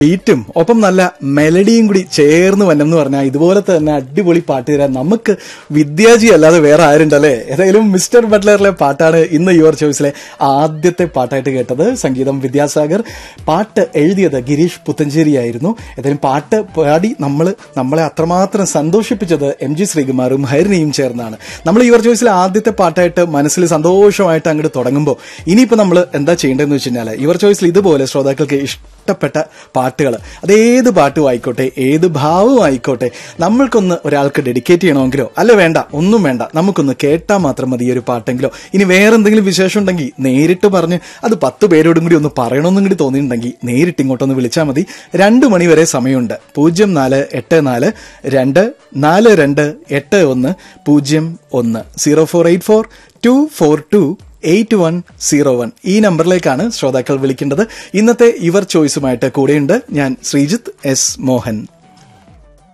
ബീറ്റും ഒപ്പം നല്ല മെലഡിയും കൂടി ചേർന്ന് വന്നെന്ന് പറഞ്ഞാൽ ഇതുപോലത്തെ തന്നെ അടിപൊളി പാട്ട് തരാൻ നമുക്ക് വിദ്യാജി അല്ലാതെ വേറെ ആരുണ്ടല്ലേ ഏതായാലും മിസ്റ്റർ ബട്ട്ലറിലെ പാട്ടാണ് ഇന്ന് യുവർ ചോയ്സിലെ ആദ്യത്തെ പാട്ടായിട്ട് കേട്ടത് സംഗീതം വിദ്യാസാഗർ പാട്ട് എഴുതിയത് ഗിരീഷ് പുത്തഞ്ചേരി ആയിരുന്നു ഏതായാലും പാട്ട് പാടി നമ്മൾ നമ്മളെ അത്രമാത്രം സന്തോഷിപ്പിച്ചത് എം ജി ശ്രീകുമാറും ഹരിണിയും ചേർന്നാണ് നമ്മൾ യുവർ ചോയ്സിലെ ആദ്യത്തെ പാട്ടായിട്ട് മനസ്സിൽ സന്തോഷമായിട്ട് അങ്ങോട്ട് തുടങ്ങുമ്പോൾ ഇനിയിപ്പോൾ നമ്മൾ എന്താ ചെയ്യേണ്ടതെന്ന് വെച്ച് കഴിഞ്ഞാൽ യുവർ ചോയ്സിൽ ഇതുപോലെ ശ്രോതാക്കൾക്ക് ഇഷ്ടപ്പെട്ട പാട്ടുകൾ അതേത് പാട്ടും ആയിക്കോട്ടെ ഏത് ഭാവവും ആയിക്കോട്ടെ നമ്മൾക്കൊന്ന് ഒരാൾക്ക് ഡെഡിക്കേറ്റ് ചെയ്യണമെങ്കിലോ അല്ല വേണ്ട ഒന്നും വേണ്ട നമുക്കൊന്ന് കേട്ടാൽ മാത്രം മതി ഈ ഒരു പാട്ടെങ്കിലോ ഇനി വേറെ എന്തെങ്കിലും വിശേഷം ഉണ്ടെങ്കിൽ നേരിട്ട് പറഞ്ഞ് അത് പത്ത് പേരോടും കൂടി ഒന്ന് പറയണമെന്നും കൂടി തോന്നിയിട്ടുണ്ടെങ്കിൽ നേരിട്ട് ഇങ്ങോട്ടൊന്ന് വിളിച്ചാൽ മതി രണ്ട് മണി വരെ സമയമുണ്ട് പൂജ്യം നാല് എട്ട് നാല് രണ്ട് നാല് രണ്ട് എട്ട് ഒന്ന് പൂജ്യം ഒന്ന് zero four eight four two four two eight one zero one ഈ നമ്പറിലേക്കാണ് ശ്രോതാക്കൾ വിളിക്കേണ്ടത് ഇന്നത്തെ ഇവർ ചോയ്സുമായിട്ട് കൂടെയുണ്ട് ഞാൻ ശ്രീജിത്ത് എസ് മോഹൻ